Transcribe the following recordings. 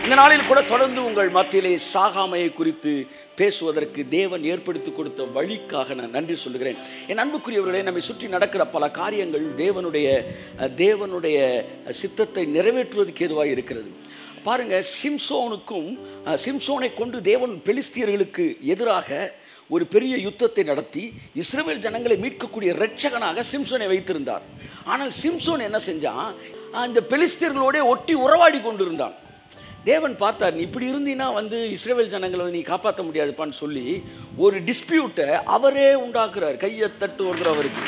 இந்த நாளில் கூட தொடர்ந்து உங்கள் மத்தியிலே சாகாமையை குறித்து பேசுவதற்கு தேவன் ஏற்படுத்தி கொடுத்த வழிக்காக நான் நன்றி சொல்லுகிறேன் என் அன்புக்குரியவர்களே நம்மை சுற்றி நடக்கிற பல காரியங்கள் தேவனுடைய அஹ், தேவனுடைய சித்தத்தை நிறைவேற்றுவதற்கு ஏதுவாக இருக்கிறது பாருங்க சிம்சோனுக்கும் அஹ், சிம்சோனை கொண்டு தேவன் பெலிஸ்தியர்களுக்கு எதிராக ஒரு பெரிய யுத்தத்தை நடத்தி இஸ்ரவேல் ஜனங்களை மீட்கக்கூடிய இரட்சகனாக சிம்சோனை வைத்திருந்தார் ஆனால் சிம்சோன் என்ன செஞ்சான் அந்த பெலிஸ்தியர்களோட ஒட்டி உறவாடி கொண்டிருந்தான் தேவன் பார்த்தார் நீ இப்படி இருந்தீன்னா வந்து இஸ்ரேல் ஜனங்களை வந்து நீ காப்பாற்ற முடியாதுப்பான்னு சொல்லி ஒரு டிஸ்பியூட்டை அவரே உண்டாக்குறார் கையை தட்டு வருகிற அவருக்கு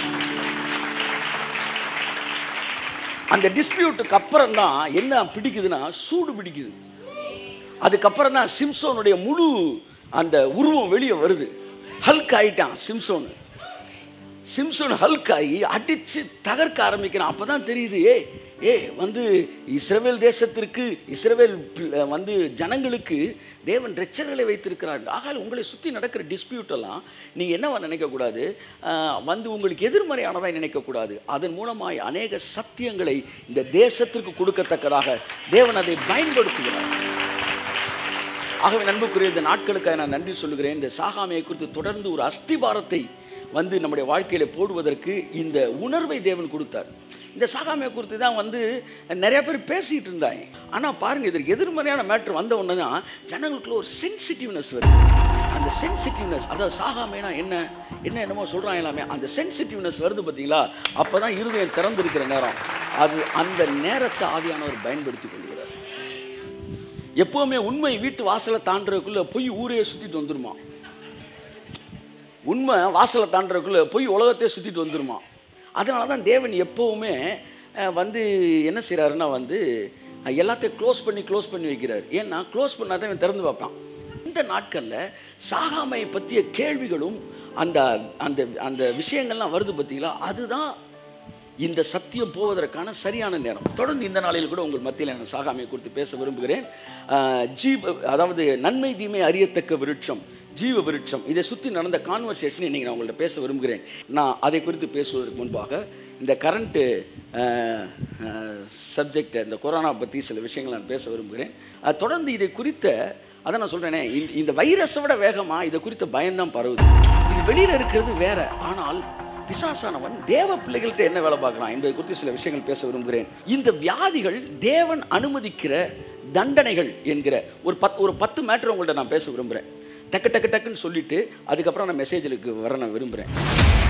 அந்த டிஸ்பியூட்டுக்கு அப்புறம் தான் என்ன பிடிக்குதுன்னா சூடு பிடிக்குது அதுக்கப்புறம் தான் சிம்சோனுடைய முழு அந்த உருவம் வெளியே வருது ஹல்க் ஆயிட்டான் சிம்சோன் சிம்சோன் ஹல்க் ஆகி அடித்து தகர்க்க ஆரம்பிக்கிறான் அப்போ தான் தெரியுது ஏ ஏ வந்து இஸ்ரவேல் தேசத்திற்கு இஸ்ரவேல் பிள்ளை- வந்து ஜனங்களுக்கு தேவன் ரெச்சர்களை வைத்திருக்கிறார் ஆக உங்களை சுற்றி நடக்கிற டிஸ்பியூட் எல்லாம் நீங்கள் என்னவா நினைக்கக்கூடாது ஆஹ், வந்து உங்களுக்கு எதிர்மறையானதாக நினைக்கக்கூடாது அதன் மூலமாய் அநேக சத்தியங்களை இந்த தேசத்திற்கு கொடுக்கத்தக்கதாக தேவன் அதை பயன்படுத்துகிறார் ஆகவே நண்புக்குரிய இந்த நாட்களுக்காக நான் நன்றி சொல்லுகிறேன் இந்த சாகாமையை குறித்து தொடர்ந்து ஒரு அஸ்திபாரத்தை வந்து நம்முடைய வாழ்க்கையில் போடுவதற்கு இந்த உணர்வை தேவன் கொடுத்தார் இந்த சாகாமையை குறித்து தான் வந்து நிறைய பேர் பேசிகிட்டு இருந்தாங்க ஆனால் பாருங்கள் இதற்கு எதிர்மறையான மேட்ரு வந்த உடனே தான் ஜனங்களுக்குள்ள ஒரு சென்சிட்டிவ்னஸ் வருது அந்த சென்சிட்டிவ்னஸ் அதாவது சாகாமைனா என்ன என்ன என்னமோ சொல்கிறாங்க எல்லாமே அந்த சென்சிட்டிவ்னஸ் வருது பார்த்தீங்களா அப்போ தான் இருதயம் திறந்திருக்கிற நேரம் அது அந்த நேரத்தை ஆவியானவர் பயன்படுத்தி கொள்கிறார் எப்போவுமே உண்மை வீட்டு வாசலை தாண்டுறதுக்குள்ள பொய் ஊரே சுற்றிட்டு வந்துருமா உண்மை வாசலை தாண்டுறதுக்குள்ள பொய் உலகத்தையே சுற்றிட்டு வந்துருமா அதனால தான் தேவன் எப்போவுமே அஹ், வந்து என்ன செய்கிறாருன்னா வந்து அஹ், எல்லாத்தையும் க்ளோஸ் பண்ணி க்ளோஸ் பண்ணி வைக்கிறார் ஏன்னா க்ளோஸ் பண்ணால் தான் இவன் திறந்து பார்ப்பான் இந்த நாட்களில் சாகாமை பற்றிய கேள்விகளும் அந்த அந்த அந்த விஷயங்கள்லாம் வருது பார்த்தீங்களா அதுதான் இந்த சத்தியம் போவதற்கான சரியான நேரம் தொடர்ந்து இந்த நாளில் கூட உங்கள் மத்தியில் நான் சாகாமையை குறித்து பேச விரும்புகிறேன் ஆஹ் ஜீவ அதாவது நன்மை தீமை அறியத்தக்க விருட்சம் ஜீவ விருட்சம் இதை சுற்றி நடந்த கான்வர்சேஷனை இன்றைக்கி நான் உங்கள்ட்ட பேச விரும்புகிறேன் நான் அதை குறித்து பேசுவதற்கு முன்பாக இந்த கரண்ட்டு சப்ஜெக்ட் இந்த கொரோனா பற்றி சில விஷயங்கள் நான் பேச விரும்புகிறேன் அஹ் தொடர்ந்து இதை குறித்த அதான் நான் சொல்கிறேனே இந்த வைரஸை விட வேகமாக இதை குறித்த பயம்தான் பரவுது இது வெளியில் இருக்கிறது வேற ஆனால் பிசாசானவன் தேவ பிள்ளைகள்கிட்ட என்ன வேலை பார்க்கலாம் என்பதை குறித்து சில விஷயங்கள் பேச விரும்புகிறேன் இந்த வியாதிகள் தேவன் அனுமதிக்கிற தண்டனைகள் என்கிற ஒரு பத் ஒரு பத்து மேட்டர் உங்கள்ட்ட நான் பேச விரும்புகிறேன் டக்கு டக்கு டக்குன்னு சொல்லிட்டு அதுக்கப்புறம் நான் மெசேஜுக்கு வர நான் விரும்புகிறேன்